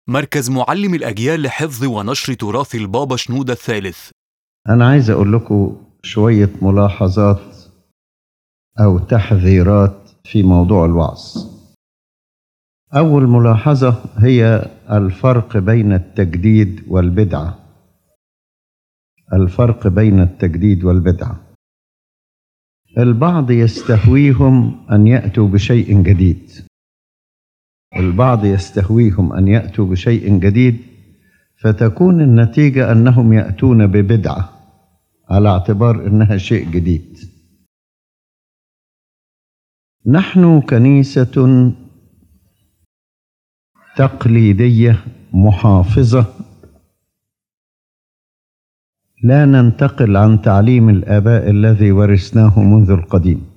مركز معلم الأجيال لحفظ ونشر تراث البابا شنودة الثالث أنا عايز أقول لكم شوية ملاحظات أو تحذيرات في موضوع الوعظ. أول ملاحظة هي الفرق بين التجديد والبدعة. الفرق بين التجديد والبدعة. البعض يستهويهم أن يأتوا بشيء جديد. البعض يستهويهم أن يأتوا بشيء جديد فتكون النتيجة أنهم يأتون ببدعة على اعتبار أنها شيء جديد. نحن كنيسة تقليدية محافظة لا ننتقل عن تعليم الآباء الذي ورثناه منذ القديم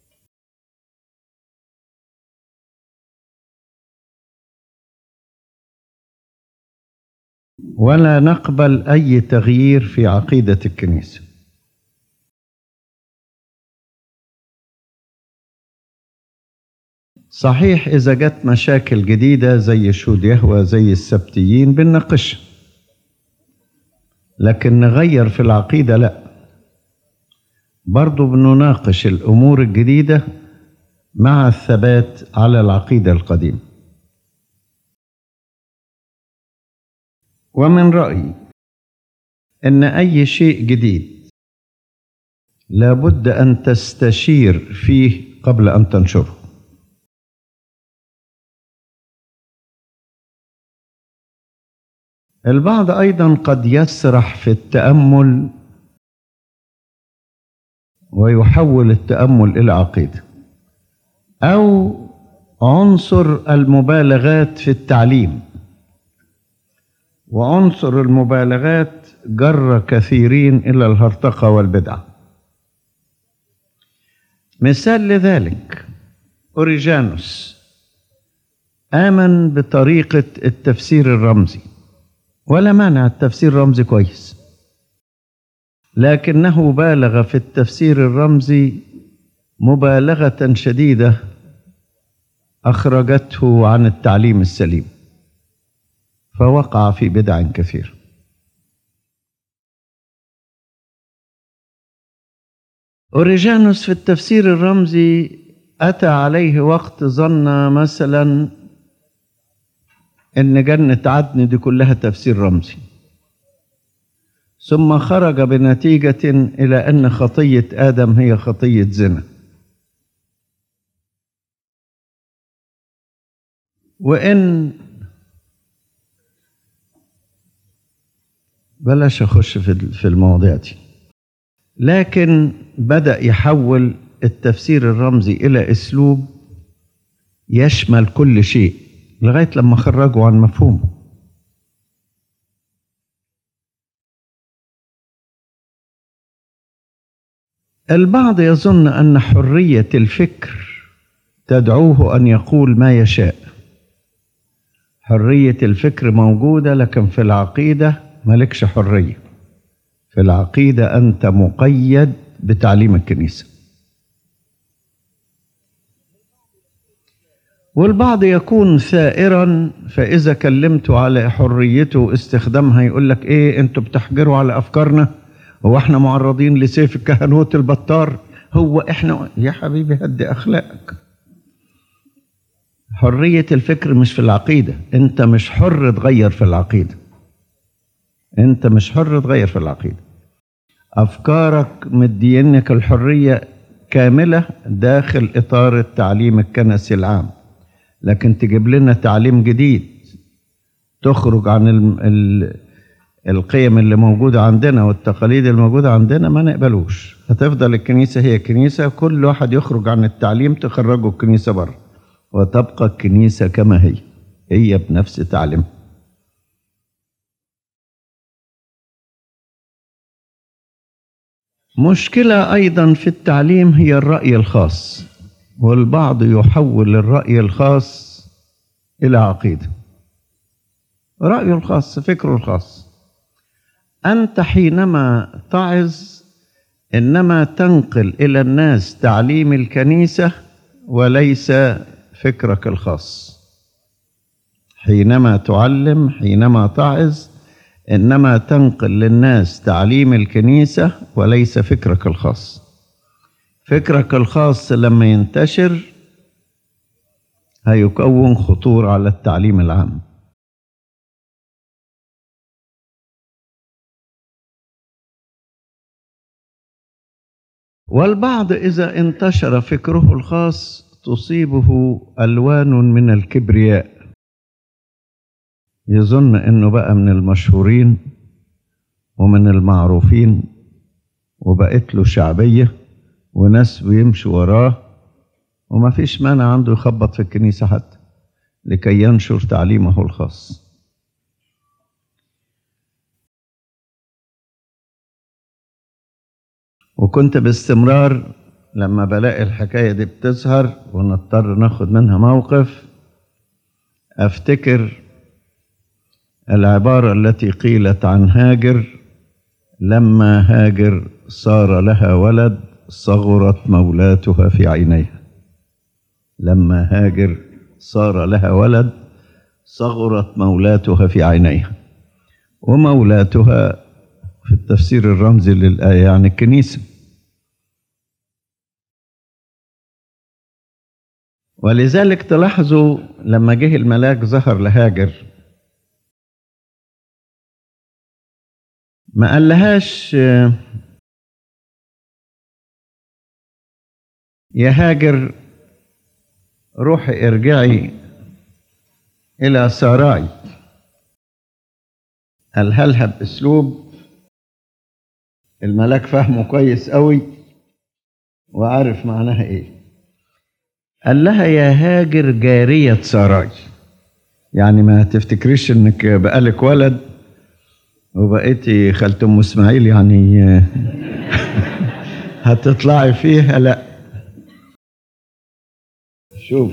ولا نقبل أي تغيير في عقيدة الكنيسة صحيح إذا جت مشاكل جديدة زي شهود يهوى زي السبتيين بنناقشها لكن نغير في العقيدة لا برضو بنناقش الأمور الجديدة مع الثبات على العقيدة القديمة ومن رأيي أن أي شيء جديد لابد أن تستشير فيه قبل أن تنشره البعض ايضا قد يسرح في التامل ويحول التامل الى عقيده او عنصر المبالغات في التعليم وعنصر المبالغات جر كثيرين الى الهرطقه والبدعه مثال لذلك اوريجانوس امن بطريقه التفسير الرمزي ولا مانع التفسير الرمزي كويس لكنه بالغ في التفسير الرمزي مبالغه شديده اخرجته عن التعليم السليم فوقع في بدع كثير اوريجانوس في التفسير الرمزي اتى عليه وقت ظن مثلا ان جنة عدن دي كلها تفسير رمزي ثم خرج بنتيجة إلى أن خطية آدم هي خطية زنا وإن بلاش أخش في المواضيع دي لكن بدأ يحول التفسير الرمزي إلى أسلوب يشمل كل شيء لغاية لما خرجوا عن مفهومه البعض يظن أن حرية الفكر تدعوه أن يقول ما يشاء حرية الفكر موجودة لكن في العقيدة ملكش حرية في العقيدة أنت مقيد بتعليم الكنيسة والبعض يكون ثائرا فإذا كلمته على حريته واستخدامها يقول لك إيه أنتوا بتحجروا على أفكارنا هو إحنا معرضين لسيف الكهنوت البطار هو إحنا يا حبيبي هدي أخلاقك حرية الفكر مش في العقيدة أنت مش حر تغير في العقيدة أنت مش حر تغير في العقيدة أفكارك مدينك الحرية كاملة داخل إطار التعليم الكنسي العام لكن تجيب لنا تعليم جديد تخرج عن ال ال القيم اللي موجودة عندنا والتقاليد الموجودة عندنا ما نقبلوش هتفضل الكنيسة هي كنيسة كل واحد يخرج عن التعليم تخرجه الكنيسة بره وتبقى الكنيسة كما هي هي بنفس تعليمها مشكلة أيضا في التعليم هي الرأي الخاص والبعض يحول الرأي الخاص إلى عقيدة رأيه الخاص فكره الخاص أنت حينما تعظ إنما تنقل إلى الناس تعليم الكنيسة وليس فكرك الخاص حينما تعلم حينما تعظ انما تنقل للناس تعليم الكنيسه وليس فكرك الخاص فكرك الخاص لما ينتشر هيكون خطوره على التعليم العام والبعض اذا انتشر فكره الخاص تصيبه الوان من الكبرياء يظن انه بقى من المشهورين ومن المعروفين وبقت له شعبيه وناس بيمشوا وراه وما فيش مانع عنده يخبط في الكنيسه حتى لكي ينشر تعليمه الخاص وكنت باستمرار لما بلاقي الحكايه دي بتظهر ونضطر ناخد منها موقف افتكر العبارة التي قيلت عن هاجر لما هاجر صار لها ولد صغرت مولاتها في عينيها لما هاجر صار لها ولد صغرت مولاتها في عينيها ومولاتها في التفسير الرمزي للآية يعني الكنيسة ولذلك تلاحظوا لما جه الملاك ظهر لهاجر ما قالهاش يا هاجر روحي ارجعي إلى ساراي قالها لها بأسلوب الملاك فهمه كويس قوي وعارف معناها ايه قال لها يا هاجر جارية ساراي يعني ما تفتكريش انك بقالك ولد وبقيتي خالة ام اسماعيل يعني هتطلعي فيها لا شوف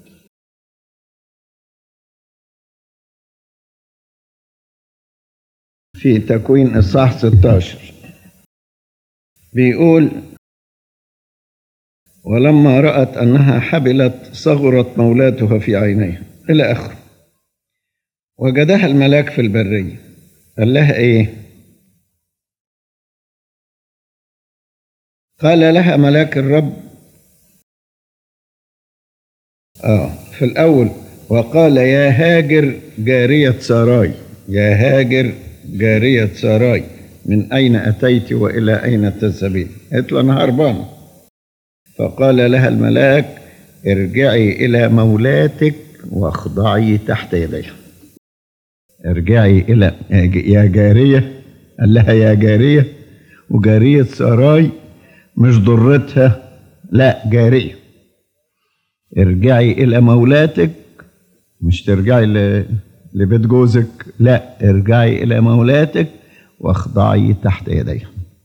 في تكوين اصحاح 16 بيقول ولما رأت أنها حبلت صغرت مولاتها في عينيها إلى آخره وجدها الملاك في البرية قال لها إيه قال لها ملاك الرب آه في الأول وقال يا هاجر جارية ساراي يا هاجر جارية ساراي من أين أتيت وإلى أين تذهبين قالت له أنا هربان فقال لها الملاك ارجعي إلى مولاتك واخضعي تحت يديها ارجعي إلى يا جارية قال لها يا جارية وجارية ساراي مش ضرتها لا جارية ارجعي إلى مولاتك مش ترجعي لبيت جوزك لا ارجعي إلى مولاتك واخضعي تحت يديها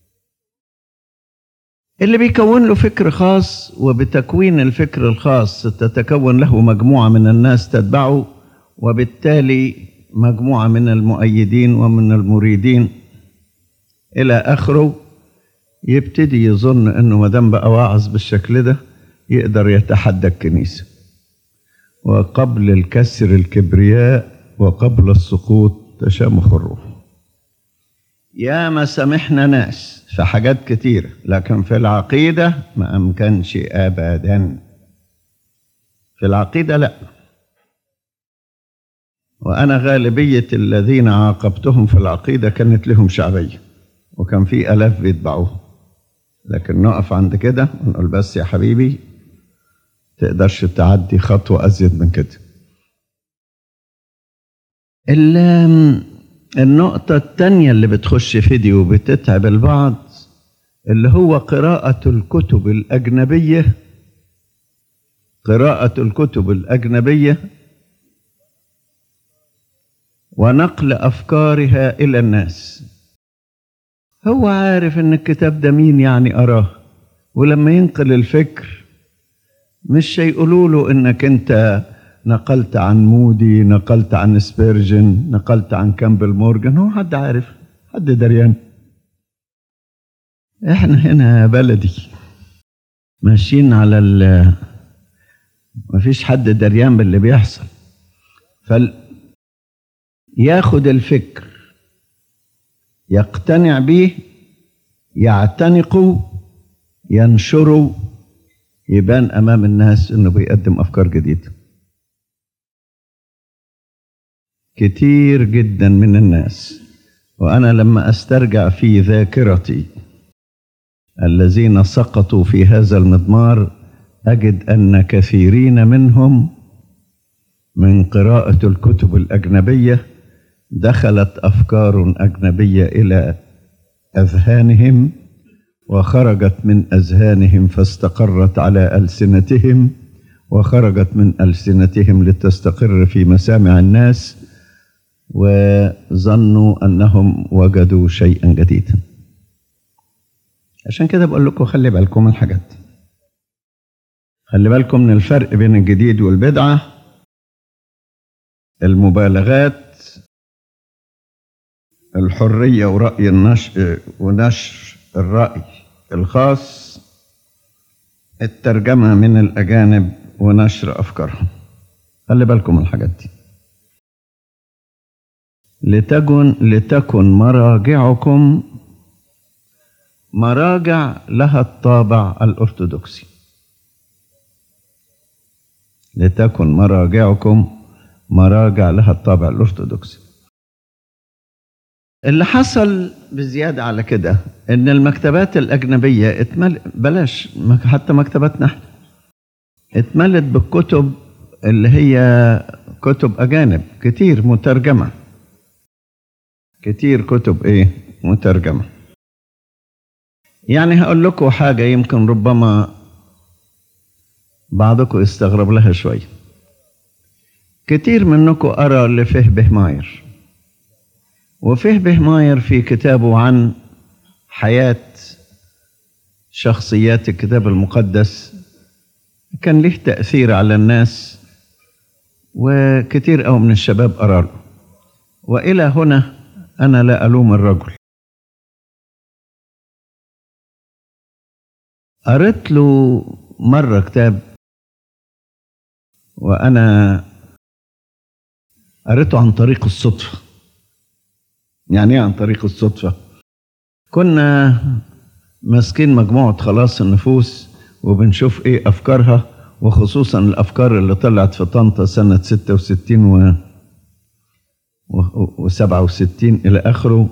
اللي بيكون له فكر خاص وبتكوين الفكر الخاص تتكون له مجموعة من الناس تتبعه وبالتالي مجموعة من المؤيدين ومن المريدين إلى آخره يبتدي يظن إنه ما دام بقى واعظ بالشكل ده يقدر يتحدى الكنيسة وقبل الكسر الكبرياء وقبل السقوط تشامخ الروح يا ما سامحنا ناس في حاجات كتيرة لكن في العقيدة ما أمكنش أبدا في العقيدة لا وأنا غالبية الذين عاقبتهم في العقيدة كانت لهم شعبية وكان في ألاف بيتبعوهم لكن نقف عند كده ونقول بس يا حبيبي تقدرش تعدي خطوة أزيد من كده النقطة التانية اللي بتخش فيديو بتتعب البعض اللي هو قراءة الكتب الأجنبية قراءة الكتب الأجنبية ونقل أفكارها إلى الناس هو عارف إن الكتاب ده مين يعني أراه ولما ينقل الفكر مش هيقولوا له إنك أنت نقلت عن مودي نقلت عن سبيرجن نقلت عن كامبل مورجان هو حد عارف حد دريان احنا هنا بلدي ماشيين على ال مفيش حد دريان باللي بيحصل ياخد الفكر يقتنع به يعتنقه ينشره يبان امام الناس انه بيقدم افكار جديده كتير جدا من الناس وانا لما استرجع في ذاكرتي الذين سقطوا في هذا المضمار اجد ان كثيرين منهم من قراءه الكتب الاجنبيه دخلت افكار اجنبيه الى اذهانهم وخرجت من اذهانهم فاستقرت على السنتهم وخرجت من السنتهم لتستقر في مسامع الناس وظنوا انهم وجدوا شيئا جديدا عشان كده بقول لكم خلي بالكم من الحاجات خلي بالكم من الفرق بين الجديد والبدعه المبالغات الحريه وراي النشر ونشر الراي الخاص الترجمه من الاجانب ونشر افكارهم خلي بالكم من الحاجات دي لتكن لتكن مراجعكم مراجع لها الطابع الارثوذكسي لتكن مراجعكم مراجع لها الطابع الارثوذكسي اللي حصل بزياده على كده ان المكتبات الاجنبيه اتمل بلاش حتى مكتباتنا احنا اتملت بالكتب اللي هي كتب اجانب كتير مترجمه كتير كتب ايه مترجمه يعني هقول لكم حاجه يمكن ربما بعضكم يستغرب لها شويه كتير منكم أرى لفه بهماير وفه بهماير في كتابه عن حياة شخصيات الكتاب المقدس كان له تأثير على الناس وكتير أو من الشباب أرى له وإلى هنا أنا لا ألوم الرجل قريت له مرة كتاب وأنا قريته عن طريق الصدفة يعني ايه عن طريق الصدفة كنا ماسكين مجموعة خلاص النفوس وبنشوف ايه افكارها وخصوصا الافكار اللي طلعت في طنطا سنة 66 و و 67 الى اخره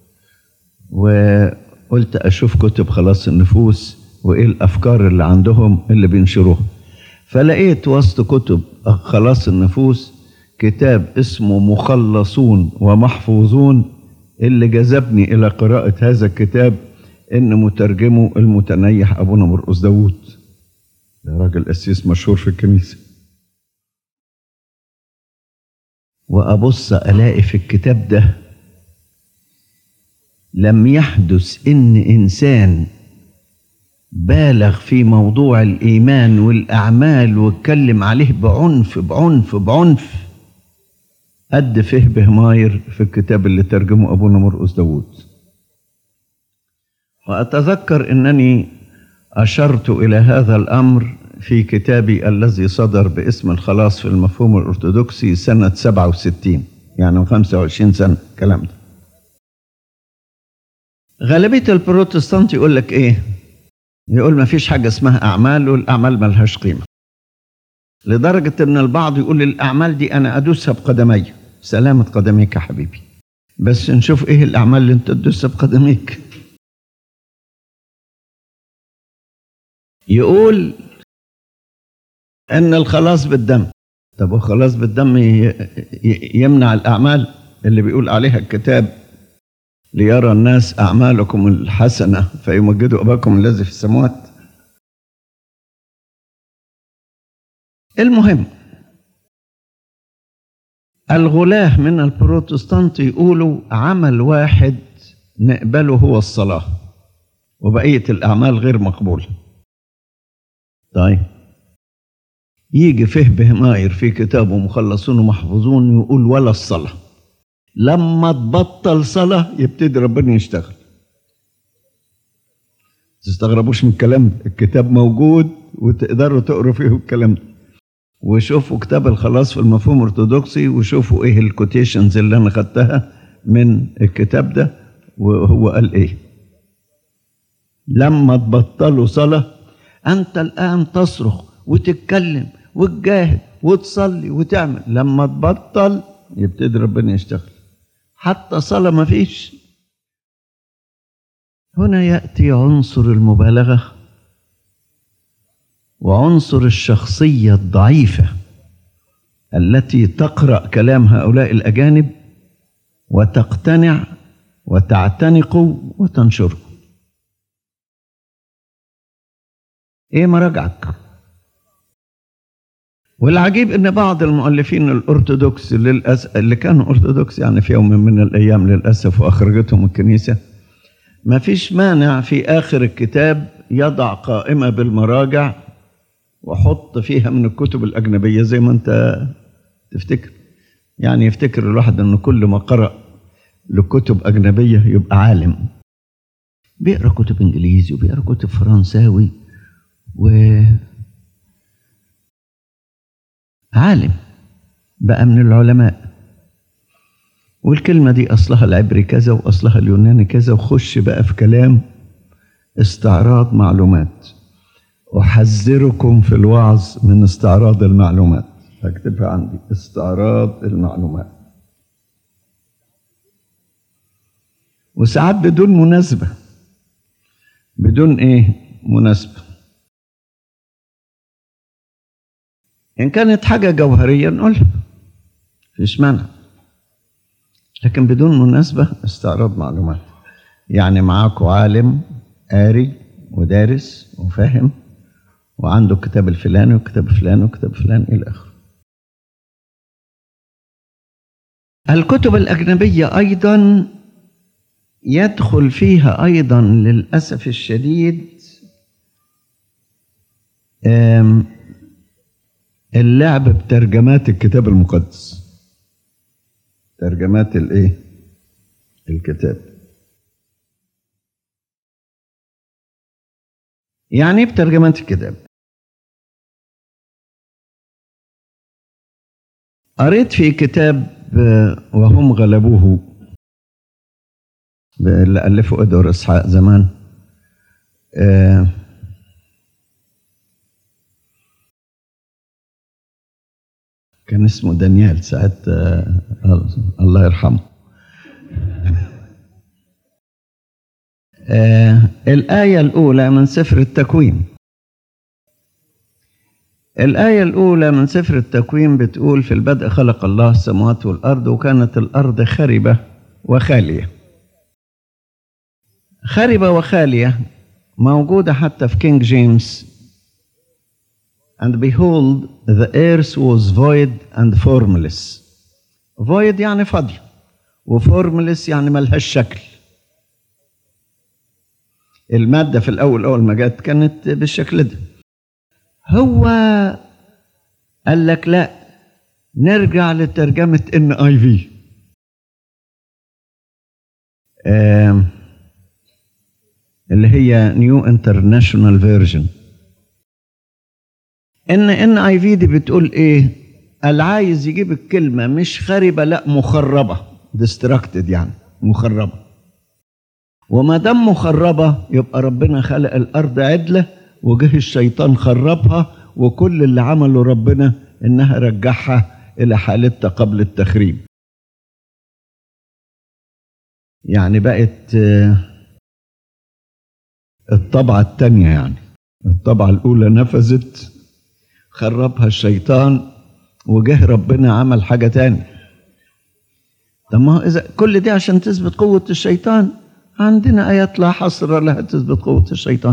وقلت اشوف كتب خلاص النفوس وايه الافكار اللي عندهم اللي بينشروها فلقيت وسط كتب خلاص النفوس كتاب اسمه مخلصون ومحفوظون اللي جذبني إلى قراءة هذا الكتاب إن مترجمه المتنيح أبونا مرقس داوود ده راجل قسيس مشهور في الكنيسة وأبص ألاقي في الكتاب ده لم يحدث إن إنسان بالغ في موضوع الإيمان والأعمال واتكلم عليه بعنف بعنف بعنف قد فيه بهماير في الكتاب اللي ترجمه أبونا مرقس داوود وأتذكر أنني أشرت إلى هذا الأمر في كتابي الذي صدر باسم الخلاص في المفهوم الأرثوذكسي سنة 67 يعني من 25 سنة الكلام ده غالبية البروتستانت يقول لك إيه يقول ما فيش حاجة اسمها أعمال والأعمال ملهاش قيمة لدرجة أن البعض يقول الأعمال دي أنا أدوسها بقدمي سلامة قدميك يا حبيبي بس نشوف إيه الأعمال اللي أنت تدوسها بقدميك يقول أن الخلاص بالدم طب وخلاص بالدم يمنع الأعمال اللي بيقول عليها الكتاب ليرى الناس أعمالكم الحسنة فيمجدوا أباكم الذي في السماوات المهم الغلاة من البروتستانت يقولوا عمل واحد نقبله هو الصلاة وبقية الأعمال غير مقبولة طيب يجي فيه بهماير في كتابه مخلصون ومحفوظون يقول ولا الصلاة لما تبطل صلاة يبتدي ربنا يشتغل تستغربوش من الكلام ده الكتاب موجود وتقدروا تقروا فيه الكلام ده وشوفوا كتاب الخلاص في المفهوم الارثوذكسي وشوفوا ايه الكوتيشنز اللي انا خدتها من الكتاب ده وهو قال ايه لما تبطلوا صلاة انت الان تصرخ وتتكلم وتجاهد وتصلي وتعمل لما تبطل يبتدي ربنا يشتغل حتى صلاة ما فيش هنا يأتي عنصر المبالغة وعنصر الشخصية الضعيفة التي تقرأ كلام هؤلاء الأجانب وتقتنع وتعتنق وتنشره ايه مراجعك والعجيب ان بعض المؤلفين الارثوذكس للاسف اللي كانوا ارثوذكس يعني في يوم من الايام للاسف واخرجتهم الكنيسه ما فيش مانع في اخر الكتاب يضع قائمه بالمراجع وحط فيها من الكتب الاجنبيه زي ما انت تفتكر يعني يفتكر الواحد انه كل ما قرأ لكتب اجنبيه يبقى عالم بيقرا كتب انجليزي وبيقرا كتب فرنساوي و عالم بقى من العلماء والكلمة دي أصلها العبري كذا وأصلها اليوناني كذا وخش بقى في كلام استعراض معلومات أحذركم في الوعظ من استعراض المعلومات هكتبها عندي استعراض المعلومات وساعات بدون مناسبة بدون إيه مناسبة إن كانت حاجة جوهرية نقولها مفيش مانع لكن بدون مناسبة استعراض معلومات يعني معاكم عالم قاري ودارس وفاهم وعنده الكتاب الفلاني والكتاب الفلاني والكتاب الفلاني إلى آخره الكتب الأجنبية أيضا يدخل فيها أيضا للأسف الشديد اللعب بترجمات الكتاب المقدس ترجمات الايه الكتاب يعني ايه بترجمات الكتاب قريت في كتاب وهم غلبوه اللي ألفه إدوار إسحاق زمان آه كان اسمه دانيال ساعات الله يرحمه آه الآية الأولى من سفر التكوين الآية الأولى من سفر التكوين بتقول في البدء خلق الله السماوات والأرض وكانت الأرض خربة وخالية خربة وخالية موجودة حتى في كينج جيمس And behold, the earth was void and formless. Void يعني فاضية وformless يعني ملهاش شكل. المادة في الأول أول ما جت كانت بالشكل ده. هو قال لك لا نرجع لترجمة ان اي في. اللي هي نيو انترناشونال فيرجن ان ان اي في دي بتقول ايه اللي عايز يجيب الكلمه مش خربه لا مخربه ديستراكتد يعني مخربه وما دام مخربه يبقى ربنا خلق الارض عدله وجه الشيطان خربها وكل اللي عمله ربنا انها رجعها الى حالتها قبل التخريب يعني بقت الطبعة التانية يعني الطبعة الأولى نفذت خربها الشيطان وجه ربنا عمل حاجة تاني طب ما هو إذا كل دي عشان تثبت قوة الشيطان عندنا آيات لا حصر لها تثبت قوة الشيطان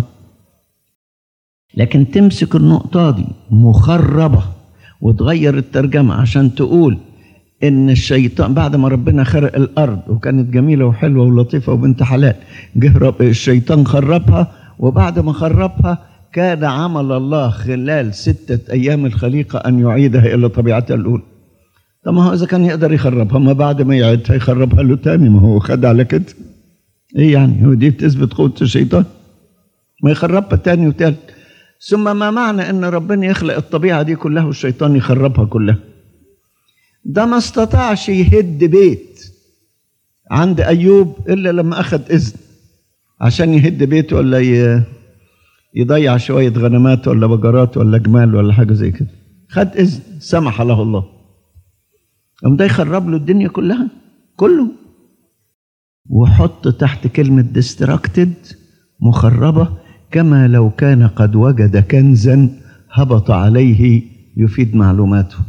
لكن تمسك النقطة دي مخربة وتغير الترجمة عشان تقول إن الشيطان بعد ما ربنا خلق الأرض وكانت جميلة وحلوة ولطيفة وبنت حلال جه رب الشيطان خربها وبعد ما خربها كان عمل الله خلال ستة أيام الخليقة أن يعيدها إلى طبيعتها الأولى طب ما هو إذا كان يقدر يخربها ما بعد ما يعيدها يخربها له تاني ما هو خد على كده إيه يعني هو دي بتثبت قوة الشيطان ما يخربها تاني وتالت ثم ما معنى ان ربنا يخلق الطبيعه دي كلها والشيطان يخربها كلها ده ما استطاعش يهد بيت عند ايوب الا لما اخذ اذن عشان يهد بيته ولا ي... يضيع شويه غنمات ولا بقرات ولا جمال ولا حاجه زي كده خد اذن سمح له الله قام ده يخرب له الدنيا كلها كله وحط تحت كلمه ديستراكتد مخربه كما لو كان قد وجد كنزا هبط عليه يفيد معلوماته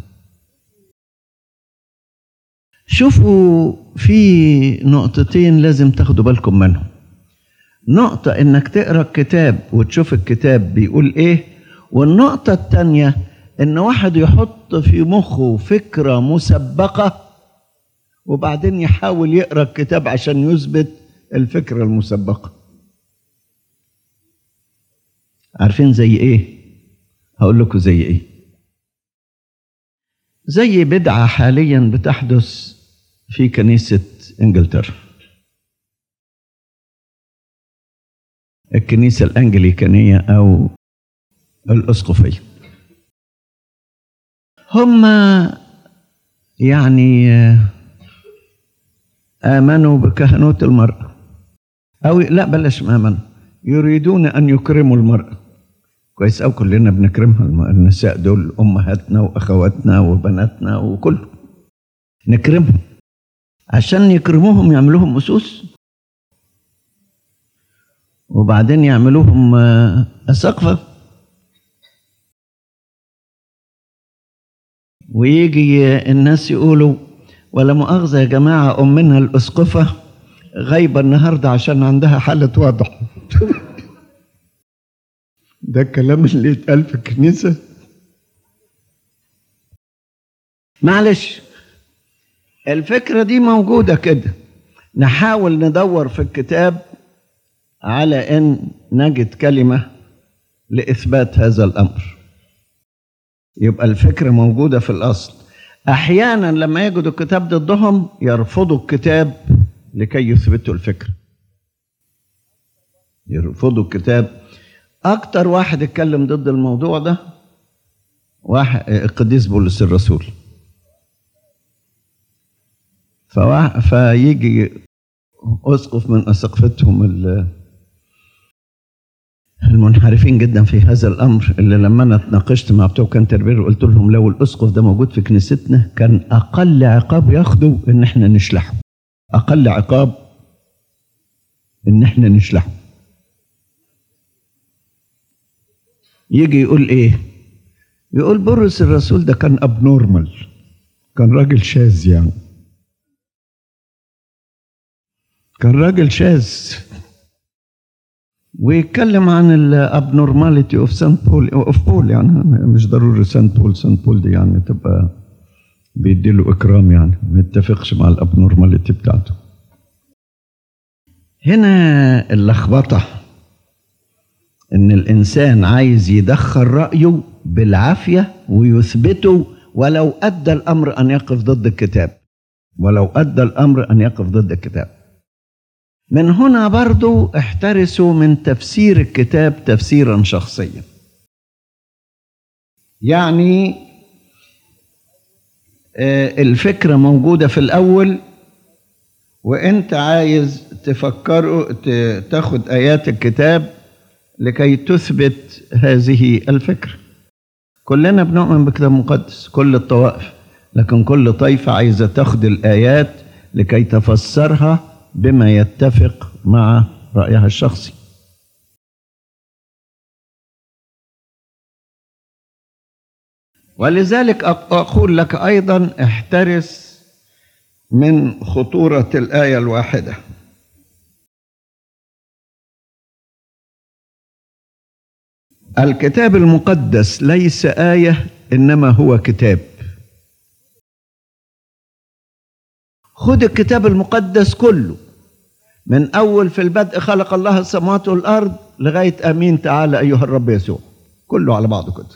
شوفوا في نقطتين لازم تاخدوا بالكم منهم نقطة انك تقرا الكتاب وتشوف الكتاب بيقول ايه والنقطة التانية ان واحد يحط في مخه فكرة مسبقة وبعدين يحاول يقرا الكتاب عشان يثبت الفكرة المسبقة عارفين زي ايه هقول لكم زي ايه زي بدعة حاليا بتحدث في كنيسة انجلترا الكنيسة الأنجليكانية أو الأسقفية هم يعني آمنوا بكهنوت المرأة أو لا بلاش ما آمنوا يريدون أن يكرموا المرأة كويس أو كلنا بنكرمها النساء دول أمهاتنا وأخواتنا وبناتنا وكله نكرمهم عشان يكرموهم يعملوهم أسوس وبعدين يعملوهم أسقفة ويجي الناس يقولوا ولا مؤاخذة يا جماعة أمنا الأسقفة غايبة النهاردة عشان عندها حالة وضع ده الكلام اللي يتقال في الكنيسة معلش الفكرة دي موجودة كده نحاول ندور في الكتاب على ان نجد كلمه لاثبات هذا الامر يبقى الفكره موجوده في الاصل احيانا لما يجدوا الكتاب ضدهم يرفضوا الكتاب لكي يثبتوا الفكره يرفضوا الكتاب اكتر واحد اتكلم ضد الموضوع ده واحد القديس بولس الرسول فوا... فيجي اسقف من اساقفتهم المنحرفين جدا في هذا الامر اللي لما انا اتناقشت مع بتوع كانتربير قلت لهم لو الاسقف ده موجود في كنيستنا كان اقل عقاب ياخده ان احنا نشلحه اقل عقاب ان احنا نشلحه يجي يقول ايه يقول بولس الرسول ده كان اب نورمال كان راجل شاذ يعني كان راجل شاذ ويتكلم عن الابنورماليتي اوف سانت بول اوف بول يعني مش ضروري سانت بول سانت بول دي يعني تبقى بيديله اكرام يعني ما يتفقش مع الابنورماليتي بتاعته هنا اللخبطه ان الانسان عايز يدخل رايه بالعافيه ويثبته ولو ادى الامر ان يقف ضد الكتاب ولو ادى الامر ان يقف ضد الكتاب من هنا برضو احترسوا من تفسير الكتاب تفسيرا شخصيا يعني الفكرة موجودة في الأول وانت عايز تفكروا تاخد آيات الكتاب لكي تثبت هذه الفكرة كلنا بنؤمن بكتاب مقدس كل الطوائف لكن كل طائفة عايزة تاخد الآيات لكي تفسرها بما يتفق مع رأيها الشخصي ولذلك أقول لك أيضا احترس من خطورة الآية الواحدة الكتاب المقدس ليس آية إنما هو كتاب خد الكتاب المقدس كله من أول في البدء خلق الله السماوات والأرض لغاية أمين تعالى أيها الرب يسوع كله على بعضه كده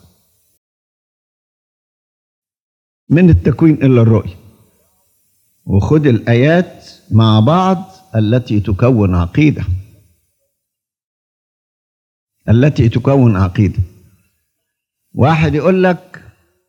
من التكوين إلى الرؤية وخد الآيات مع بعض التي تكون عقيدة التي تكون عقيدة واحد يقول لك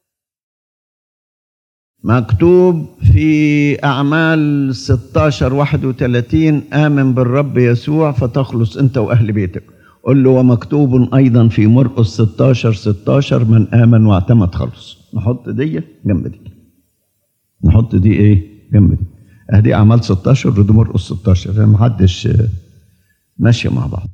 مكتوب في أعمال 16 31 آمن بالرب يسوع فتخلص أنت وأهل بيتك قل له ومكتوب أيضا في مرقس 16 16 من آمن واعتمد خلص نحط دي جنب دي نحط دي إيه جنب دي أدي أعمال 16 ودي مرقس 16 ما حدش ماشية مع بعض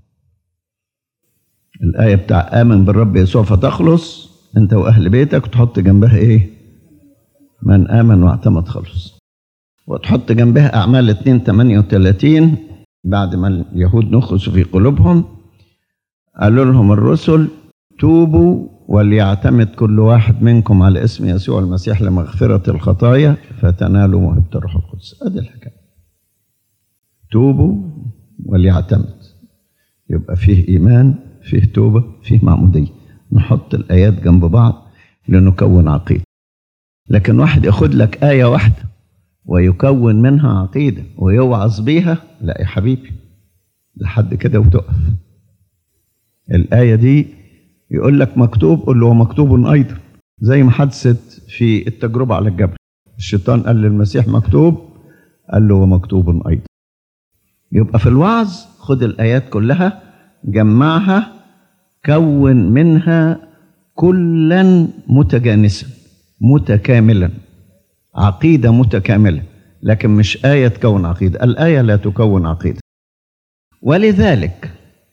الآية بتاع آمن بالرب يسوع فتخلص أنت وأهل بيتك تحط جنبها إيه من آمن واعتمد خلص وتحط جنبها أعمال 2 38 بعد ما اليهود نخسوا في قلوبهم قالوا لهم الرسل توبوا وليعتمد كل واحد منكم على اسم يسوع المسيح لمغفرة الخطايا فتنالوا موهبة الروح القدس ادي الحكاية توبوا وليعتمد يبقى فيه إيمان فيه توبة فيه معمودية نحط الآيات جنب بعض لنكون عقيدة لكن واحد ياخد لك آية واحدة ويكون منها عقيدة ويوعظ بيها لا يا حبيبي لحد كده وتقف الآية دي يقول لك مكتوب قل له مكتوب أيضا زي ما حدثت في التجربة على الجبل الشيطان قال للمسيح مكتوب قال له ومكتوب أيضا يبقى في الوعظ خد الآيات كلها جمعها كون منها كلا متجانسا متكاملا عقيدة متكاملة لكن مش آية تكون عقيدة الآية لا تكون عقيدة ولذلك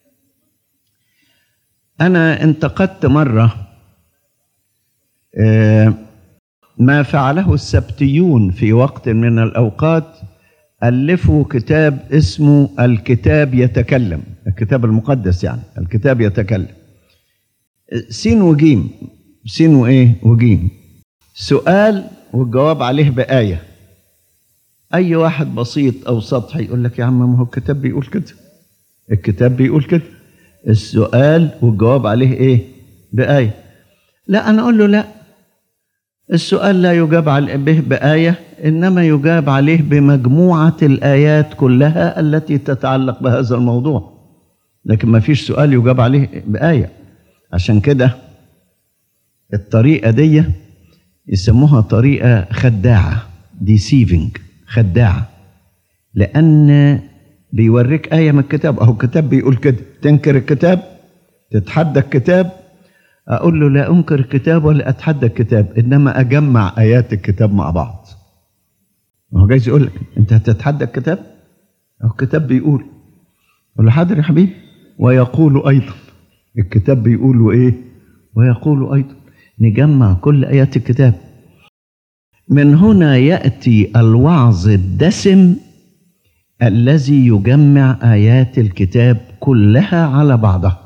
أنا انتقدت مرة ما فعله السبتيون في وقت من الأوقات ألفوا كتاب اسمه الكتاب يتكلم الكتاب المقدس يعني الكتاب يتكلم سين وجيم سين وإيه وجيم سؤال والجواب عليه بآية أي واحد بسيط أو سطحي يقول لك يا عم ما هو الكتاب بيقول كده الكتاب بيقول كده السؤال والجواب عليه إيه بآية لا أنا أقول له لا السؤال لا يجاب عليه به بآية إنما يجاب عليه بمجموعة الآيات كلها التي تتعلق بهذا الموضوع لكن ما فيش سؤال يجاب عليه بآية عشان كده الطريقة دي يسموها طريقة خداعة deceiving خداعة لأن بيوريك آية من الكتاب أهو الكتاب بيقول كده تنكر الكتاب تتحدى الكتاب أقول له لا أنكر الكتاب ولا أتحدى الكتاب إنما أجمع آيات الكتاب مع بعض ما هو جايز يقول لك أنت هتتحدى الكتاب أهو الكتاب بيقول أقول له حاضر يا حبيبي ويقول أيضا الكتاب بيقول وإيه ويقول أيضا نجمع كل آيات الكتاب من هنا يأتي الوعظ الدسم الذي يجمع آيات الكتاب كلها على بعضها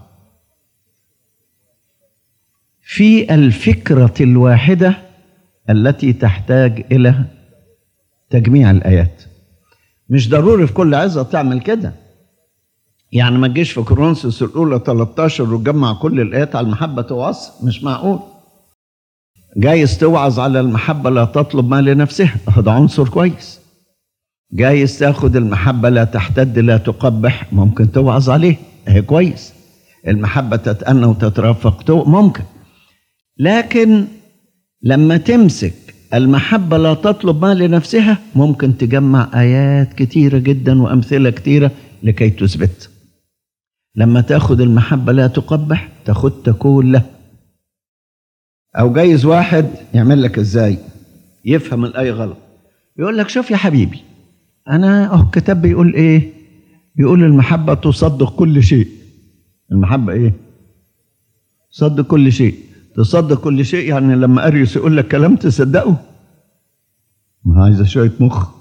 في الفكرة الواحدة التي تحتاج إلى تجميع الآيات مش ضروري في كل عظة تعمل كده يعني ما تجيش في كورنثوس الأولى 13 وتجمع كل الآيات على المحبة توعظ مش معقول جايز توعظ على المحبة لا تطلب ما لنفسها هذا عنصر كويس جايز تاخد المحبة لا تحتد لا تقبح ممكن توعظ عليه هي كويس المحبة تتأنى وتترافق ممكن لكن لما تمسك المحبة لا تطلب ما لنفسها ممكن تجمع آيات كتيرة جدا وأمثلة كتيرة لكي تثبت لما تاخد المحبة لا تقبح تاخدها كلها أو جايز واحد يعمل لك إزاي يفهم الآية غلط يقول لك شوف يا حبيبي أنا أهو الكتاب بيقول إيه بيقول المحبة تصدق كل شيء المحبة إيه تصدق كل شيء تصدق كل شيء يعني لما أريوس يقول لك كلام تصدقه ما عايزة شوية مخ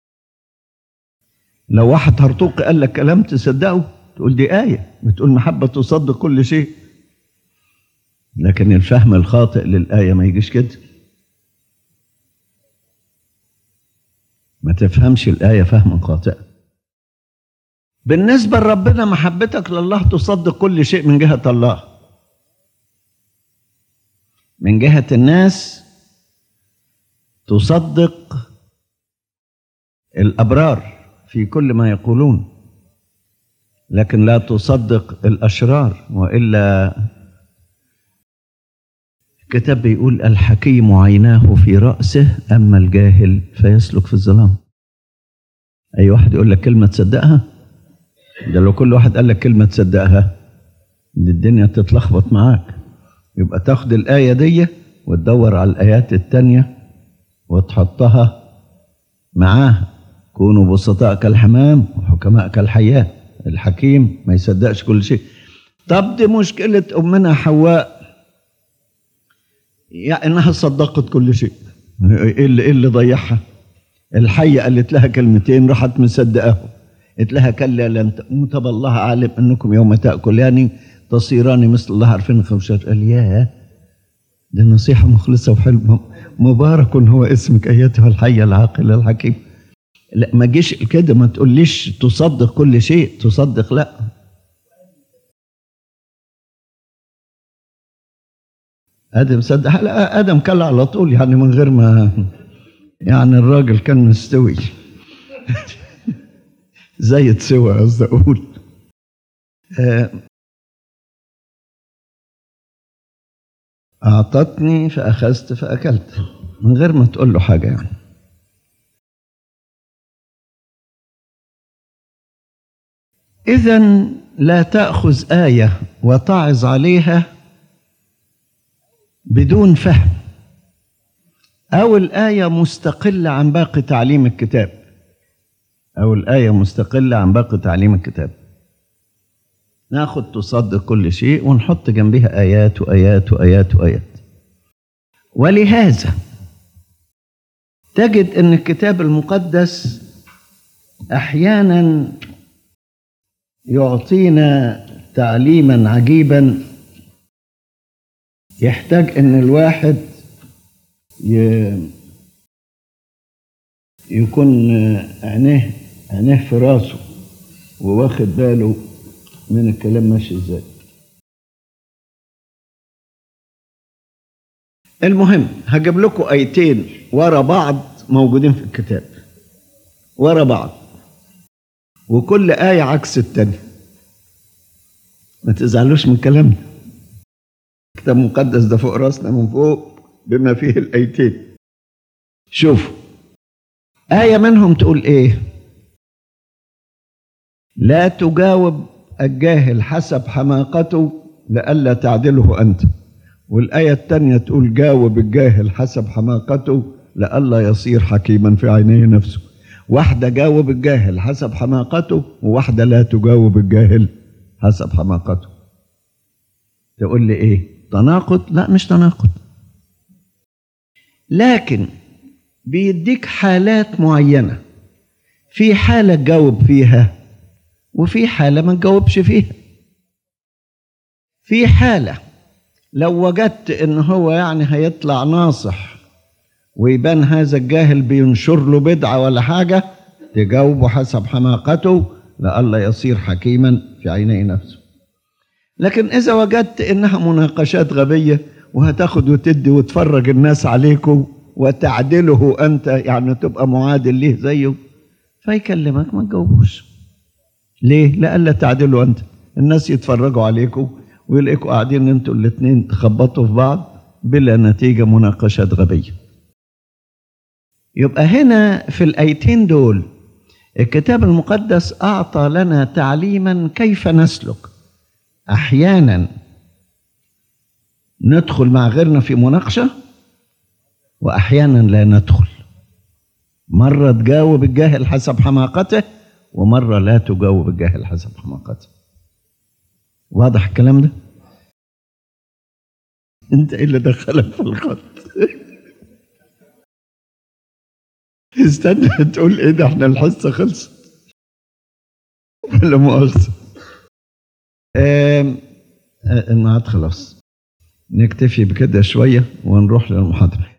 لو واحد هرطوق قال لك كلام تصدقه تقول دي آية بتقول محبة تصدق كل شيء لكن الفهم الخاطئ للآية ما يجيش كده ما تفهمش الآية فهما خاطئا بالنسبة لربنا محبتك لله تصدق كل شيء من جهة الله من جهة الناس تصدق الأبرار في كل ما يقولون لكن لا تصدق الأشرار وإلا الكتاب بيقول الحكيم عيناه في رأسه أما الجاهل فيسلك في الظلام أي واحد يقول لك كلمة تصدقها ده لو كل واحد قال لك كلمة تصدقها دي الدنيا تتلخبط معاك يبقى تاخد الآية دي وتدور على الآيات التانية وتحطها معاها كونوا بسطاء كالحمام وحكماء كالحياة الحكيم ما يصدقش كل شيء طب دي مشكلة أمنا حواء يعني إنها صدقت كل شيء إيه اللي, إيه اللي ضيعها الحية قالت لها كلمتين راحت مصدقاهم قالت لها كلا لن تموت الله أعلم أنكم يوم تأكلان تصيران مثل الله عارفين خمسات قال ياه دي نصيحة مخلصة وحلوة مبارك هو اسمك أيتها الحية العاقلة الحكيم لا ما جيش كده ما تقوليش تصدق كل شيء تصدق لا ادم صدق لا ادم كل على طول يعني من غير ما يعني الراجل كان مستوي زي تسوى قصدي اقول اعطتني فاخذت فاكلت من غير ما تقول له حاجه يعني اذا لا تاخذ ايه وتعظ عليها بدون فهم أو الآية مستقلة عن باقي تعليم الكتاب أو الآية مستقلة عن باقي تعليم الكتاب ناخد تصدق كل شيء ونحط جنبها آيات وآيات وآيات وآيات ولهذا تجد أن الكتاب المقدس أحيانا يعطينا تعليما عجيبا يحتاج ان الواحد يكون عينيه عينيه في راسه وواخد باله من الكلام ماشي ازاي المهم هجيب لكم ايتين ورا بعض موجودين في الكتاب ورا بعض وكل آية عكس التانية ما تزعلوش من كلامنا الكتاب المقدس ده فوق راسنا من فوق بما فيه الايتين شوفوا آية منهم تقول إيه؟ لا تجاوب الجاهل حسب حماقته لئلا تعدله أنت والآية الثانية تقول جاوب الجاهل حسب حماقته لئلا يصير حكيما في عينيه نفسه واحدة جاوب الجاهل حسب حماقته وواحدة لا تجاوب الجاهل حسب حماقته تقول لي ايه تناقض لا مش تناقض لكن بيديك حالات معينة في حالة تجاوب فيها وفي حالة ما تجاوبش فيها في حالة لو وجدت ان هو يعني هيطلع ناصح ويبان هذا الجاهل بينشر له بدعة ولا حاجة تجاوبه حسب حماقته لئلا يصير حكيما في عيني نفسه لكن إذا وجدت إنها مناقشات غبية وهتاخد وتدي وتفرج الناس عليكم وتعدله أنت يعني تبقى معادل ليه زيه فيكلمك ما تجاوبوش ليه؟ لألا تعدلوا أنت الناس يتفرجوا عليكم ويلاقوا قاعدين انتوا الاثنين تخبطوا في بعض بلا نتيجة مناقشات غبية يبقى هنا في الآيتين دول الكتاب المقدس أعطى لنا تعليما كيف نسلك احيانا ندخل مع غيرنا في مناقشه واحيانا لا ندخل مره تجاوب الجاهل حسب حماقته ومره لا تجاوب الجاهل حسب حماقته واضح الكلام ده انت ايه اللي دخلك في الخط استنى تقول ايه ده احنا الحصه خلصت ولا مؤاخذه الميعاد خلاص نكتفي بكده شوية ونروح للمحاضرة